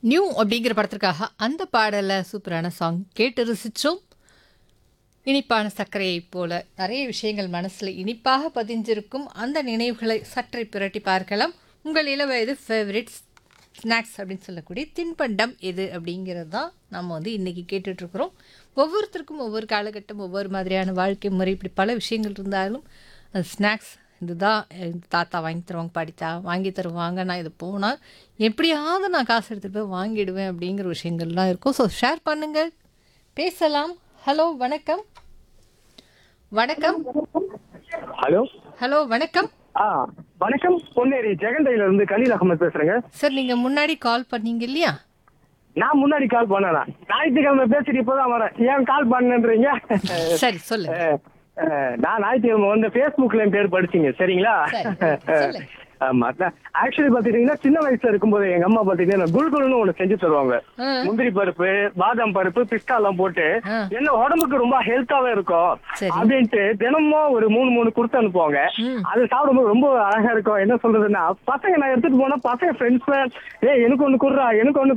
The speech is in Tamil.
நியூ அப்படிங்கிற படத்திற்காக அந்த பாடலை சூப்பரான சாங் கேட்டு ரசித்தோம் இனிப்பான சர்க்கரையைப் போல நிறைய விஷயங்கள் மனசில் இனிப்பாக பதிஞ்சிருக்கும் அந்த நினைவுகளை சற்றே புரட்டி பார்க்கலாம் உங்கள் இளவயது ஃபேவரட் ஸ்நாக்ஸ் அப்படின்னு சொல்லக்கூடிய தின்பண்டம் எது அப்படிங்கிறது தான் நம்ம வந்து இன்றைக்கி கேட்டுட்ருக்குறோம் ஒவ்வொருத்தருக்கும் ஒவ்வொரு காலகட்டம் ஒவ்வொரு மாதிரியான வாழ்க்கை முறை இப்படி பல விஷயங்கள் இருந்தாலும் அது ஸ்நாக்ஸ் இதுதான் எங்க தாத்தா வாங்கி தருவாங்க படித்தா வாங்கி தருவாங்க நான் இது போனால் எப்படியாவது நான் காசு எடுத்துகிட்டு போய் வாங்கிடுவேன் அப்படிங்கிற விஷயங்கள்லாம் இருக்கும் ஸோ ஷேர் பண்ணுங்கள் பேசலாம் ஹலோ வணக்கம் வணக்கம் ஹலோ ஹலோ வணக்கம் ஆ வணக்கம் பொன்னேரி ஜெகண்டையில இருந்து கலீல் அகமது பேசுறேங்க சார் நீங்கள் முன்னாடி கால் பண்ணீங்க இல்லையா நான் முன்னாடி கால் பண்ணல ஞாயிற்றுக்கிழமை பேசிட்டு இப்பதான் வரேன் ஏன் கால் பண்ணுன்றீங்க சரி சொல்லுங்க அஹ், அஹ், நான் ஞாயிற்றுக்கிழமை வந்து ஃபேஸ்புக்ல என் பேர் படிச்சீங்க சரிங்களா சரி, சொல்லு. ஆமா ஆக்சுவலி பாத்துட்டீங்கன்னா சின்ன வயசுல இருக்கும்போது எங்க அம்மா பாத்தீங்கன்னா குல்குல்னு ஒண்ணு செஞ்சு தருவாங்க ஆ. முந்திரி பருப்பு பாதாம் பருப்பு பிஸ்தா எல்லாம் போட்டு ஆ. என்ன உடம்புக்கு ரொம்ப ஹெல்த்தாவே இருக்கும் சரி. அப்படின்ட்டு தினமும் ஒரு மூணு மூணு கொடுத்து அனுப்புவாங்க ம். அது சாப்பிடும்போது ரொம்ப அழகா இருக்கும் என்ன சொல்றதுன்னா பசங்க நான் எடுத்துட்டு போனா பசங்க ஃப்ரெண்ட்ஸ் ஏய் எனக்கு ஒண்ணு குடுறா எனக்கு ஒண்ணு